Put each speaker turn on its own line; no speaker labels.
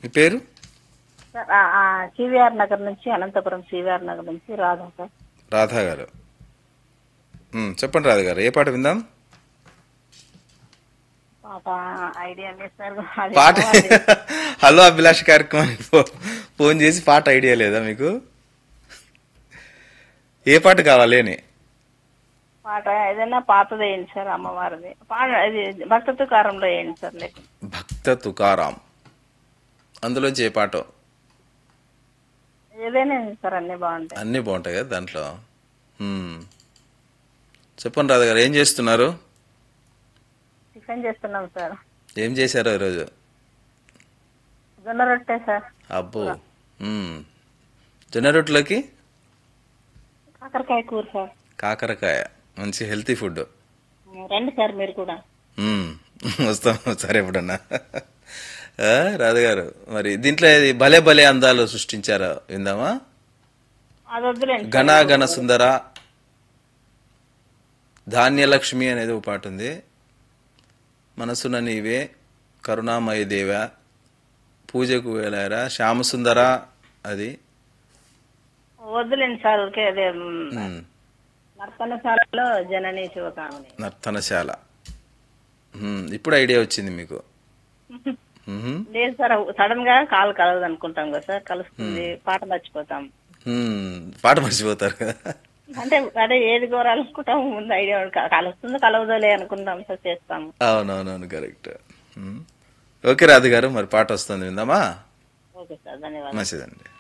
మీ పేరు
సార్ ఆ, ఆ, సివిఆర్ నగర్ నుంచి అనంతపురం సివిఆర్ నగర్ నుంచి రాధా సార్
రాధా గారు ఉమ్, చెప్పండి రాధా గారు ఏ పాట విందాం
పాట ఐడియా లేదు సార్ అది
పాట
కావాలి.
హలో అభిలాష్ కార్యక్రమానికి ఫో- ఫోన్ చేసి పాట ఐడియా లేదా మీకు ఏ పాట కావాలి అని
పాట ఏదైనా పాతది వేయండి సార్ అమ్మవారిది పాట ఇది భక్త తుకారంలో వేయండి సార్ లేక
భక్త తుకారాం అందులోంచి ఏ పాట
ఏదైనా వేయండి సార్ అన్ని బాగుంటాయి
అన్నీ బాగుంటాయి కదా దాంట్లో ఉమ్. చెప్పండి రాధా గారు ఏం చేస్తున్నారు
టిఫిన్ చేస్తున్నాం సార్
ఏం చేశారో ఈరోజు
జొన్న రొట్టె సార్
అబ్బో ఉమ్. జొన్న రొట్టెలోకి
కాకరకాయ కూర సార్
కాకరకాయ మంచి హెల్తీ ఫుడ్
రండి సార్ మీరు కూడా
మ్మ్. వస్తాం సరే ఎప్పుడన్నా ఆ, రాధగారు మరి దీంట్లో ఇది భలే భలే అందాలు సృష్టించారా విందామా
అది వద్దులేండి
ఘన ఘన సుందర ధాన్యలక్ష్మి అనేది ఒక పాట ఉంది మనసున నీవే కరుణామయ దేవ పూజకు వేలారా శ్యామసుందర అది
వద్దులేండి సార్ ఊరికే అదే మ్,
మ్మ్.
నర్తనశాలలో జననీ శివకామని
నర్తనశాల మ్మ్. ఇప్పుడు ఐడియా వచ్చింది మీకు మ్మ్.
లేదు సార్ సడన్ గా కాల్ కలవదు అనుకుంటాం కదా సార్ కలుస్తుంది పాట మర్చిపోతాం
మ్మ్. పాట మర్చిపోతారు కదా
అంటే అదే ఏది కోరాలనుకుంటాం ముందు ఐడియా ఉండి- కలుస్తుంది కలవదోలే అనుకుంటాం సార్ చేస్తాం
అవునవునవును కరెక్ట్ మ్మ్. ఓకే రాధు గారు మరి పాట వస్తుంది విందామా
ఓకే సార్ ధన్యవాదాలు
మంచిదండి